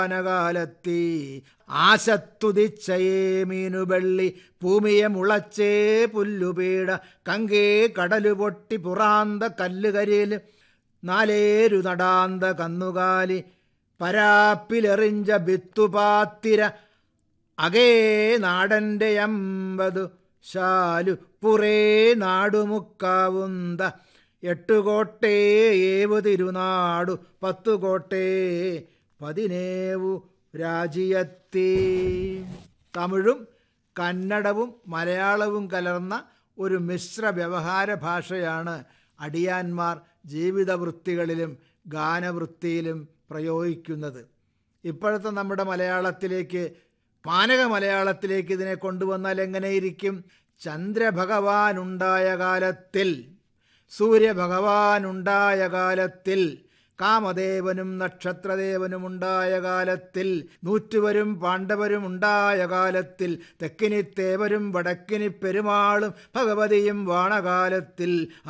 കാലത്തി ആശത്തുതിച്ചയേ മീനുവെള്ളി ഭൂമിയെ മുളച്ചേ പുല്ലുപീട കങ്കേ കടലു പൊട്ടി പുറാന്ത കല്ലുകരിയിൽ നാലേരു നടാന്ത കന്നുകാലി പരാപ്പിലെറിഞ്ച ബിത്തുപാത്തിര അകേ നാടൻ്റെ അമ്പതു ശാലു പുറേ നാടുമുക്കാവുന്ത എട്ടുകോട്ടേ ഏവു തിരുനാടു പത്തുകോട്ടേ പതിനേവു രാജിയത്തേ തമിഴും കന്നഡവും മലയാളവും കലർന്ന ഒരു മിശ്ര വ്യവഹാര ഭാഷയാണ് അടിയാന്മാർ ജീവിതവൃത്തികളിലും ഗാനവൃത്തിയിലും പ്രയോഗിക്കുന്നത് ഇപ്പോഴത്തെ നമ്മുടെ മലയാളത്തിലേക്ക് മാനക മലയാളത്തിലേക്ക് ഇതിനെ കൊണ്ടുവന്നാൽ എങ്ങനെയിരിക്കും ചന്ദ്രഭഗവാനുണ്ടായ കാലത്തിൽ സൂര്യഭഗവാനുണ്ടായ കാലത്തിൽ കാമദേവനും നക്ഷത്രദേവനും ഉണ്ടായ കാലത്തിൽ നൂറ്റുവരും പാണ്ഡവരും ഉണ്ടായ കാലത്തിൽ തെക്കിനി തേവരും വടക്കിനി പെരുമാളും ഭഗവതിയും വാണകാലത്തിൽ